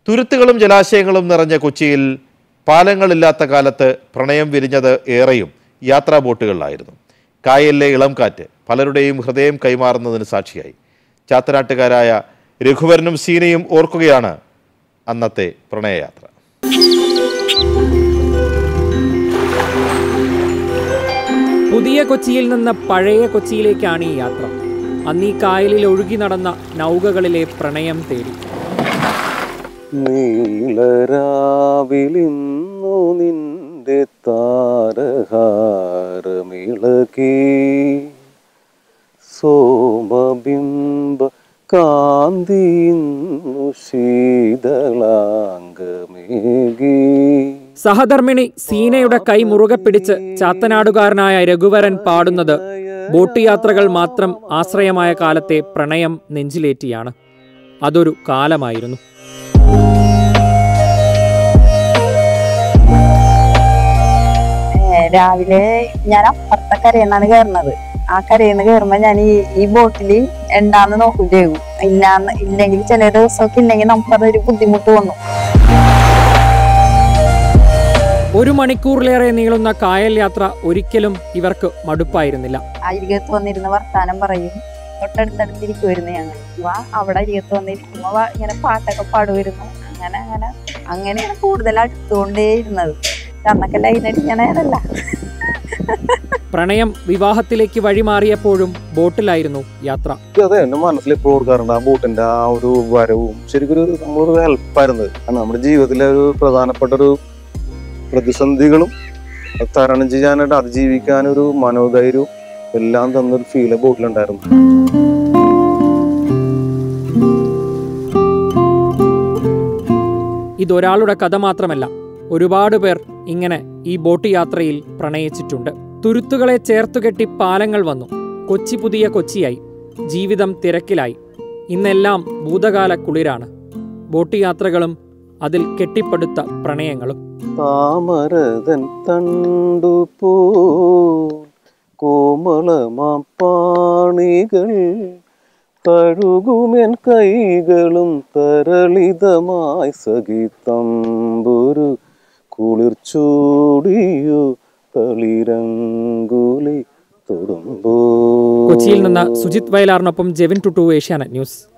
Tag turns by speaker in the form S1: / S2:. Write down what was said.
S1: തുരുത്തുകളും ജലാശയങ്ങളും നിറഞ്ഞ കൊച്ചിയിൽ പാലങ്ങളില്ലാത്ത കാലത്ത് പ്രണയം വിരിഞ്ഞത് ഏറെയും യാത്രാ ബോട്ടുകളിലായിരുന്നു കായലിലെ ഇളം കാറ്റ് പലരുടെയും ഹൃദയം കൈമാറുന്നതിന് സാക്ഷിയായി ചാത്തനാട്ടുകാരായ രഘുവരനും സീനയും ഓർക്കുകയാണ് അന്നത്തെ പ്രണയയാത്ര
S2: പുതിയ കൊച്ചിയിൽ നിന്ന് പഴയ കൊച്ചിയിലേക്കാണ് ഈ യാത്ര അന്ന് ഈ കായലിൽ ഒഴുകി നടന്ന നൗകകളിലെ പ്രണയം തേടി
S3: നീലരാവിലിന്നു നിന്റെ താരഹാരമിളകി സോമബിംബ കാന്തിന്നു ശീതളാംഗമേകി
S2: സഹധർമ്മിണി സീനയുടെ കൈ മുറുകെ പിടിച്ച് ചാത്തനാടുകാരനായ രഘുവരൻ പാടുന്നത് ബോട്ട് യാത്രകൾ മാത്രം ആശ്രയമായ കാലത്തെ പ്രണയം നെഞ്ചിലേറ്റിയാണ് അതൊരു കാലമായിരുന്നു
S4: ഏ, രാവിലെ ഞാൻ അപ്പുറത്തെ കരയെന്നാണ് കയറുന്നത് ആ കരയിന്ന് കയറുമ്പോ ഞാൻ ഈ ഈ ബോട്ടില് ഉണ്ടാന്ന് നോക്കും ചെയ്യും ഇല്ലാന്ന് ഇല്ലെങ്കിൽ ചില ദിവസമൊക്കെ ഇല്ലെങ്കിൽ നമുക്കതൊരു ബുദ്ധിമുട്ട് വന്നു
S2: ഒരു മണിക്കൂറിലേറെ നീളുന്ന കായൽ യാത്ര ഒരിക്കലും ഇവർക്ക് മടുപ്പായിരുന്നില്ല
S4: അരികത്ത് വന്നിരുന്ന് വർത്താനം പറയും തൊട്ടടുത്തടുത്തിരിക്കുമായിരുന്നു ഞങ്ങൾ വാ അവിടെ അരികത്ത് വന്നിരിക്കുമ്പോ വാ ഇങ്ങനെ പാട്ടൊക്കെ പാടുമായിരുന്നു അങ്ങനെ അങ്ങനെ അങ്ങനെയാണ് കൂടുതൽ അടുത്തുകൊണ്ടേ ഇരുന്നത് അന്നൊക്കെ ലൈനടിക്കണേതല്ല
S2: പ്രണയം വിവാഹത്തിലേക്ക് വഴിമാറിയപ്പോഴും ബോട്ടിലായിരുന്നു യാത്ര
S3: അതെ എന്റെ മനസ്സിൽ എപ്പോഴും ഓർക്കാറുണ്ട് ആ ബോട്ടിന്റെ ആ ഒരു വരവും ശരിക്കും ഒരു നമ്മളൊരു ഹെൽപ്പായിരുന്നത് കാരണം നമ്മുടെ ജീവിതത്തിലെ ഒരു പ്രധാനപ്പെട്ട ഒരു പ്രതിസന്ധികളും അത് തരണം ചെയ്യാനായിട്ട് അതിജീവിക്കാൻ ഒരു മനോധൈര്യവും എല്ലാം തന്നൊരു ഫീല് ബോട്ടിലുണ്ടായിരുന്നു
S2: ഇതൊരാളുടെ കഥ മാത്രമല്ല ഒരുപാട് പേർ ഇങ്ങനെ ഈ ബോട്ട് യാത്രയിൽ പ്രണയിച്ചിട്ടുണ്ട് തുരുത്തുകളെ ചേർത്തുകെട്ടി പാലങ്ങൾ വന്നു കൊച്ചി പുതിയ കൊച്ചിയായി ജീവിതം തിരക്കിലായി ഇന്നെല്ലാം ഭൂതകാല കുളിരാണ് ബോട്ട് യാത്രകളും അതിൽ കെട്ടിപ്പടുത്ത പ്രണയങ്ങളും
S3: താമരതൻ തണ്ടു പോ കോമളമാം പാണികൾ തഴുകുമെൻ കൈകളും തരളിതമായി സഖിത്തമ്പുരു കുളിർ ചൂടിയോ തളിരങ്കുലി തൊടുമ്പോ
S2: കൊച്ചിയിൽ നിന്ന് സുജിത് വയലാറിനൊപ്പം ജെവിൻ ടുട്ടു ഏഷ്യാനെറ്റ് ന്യൂസ്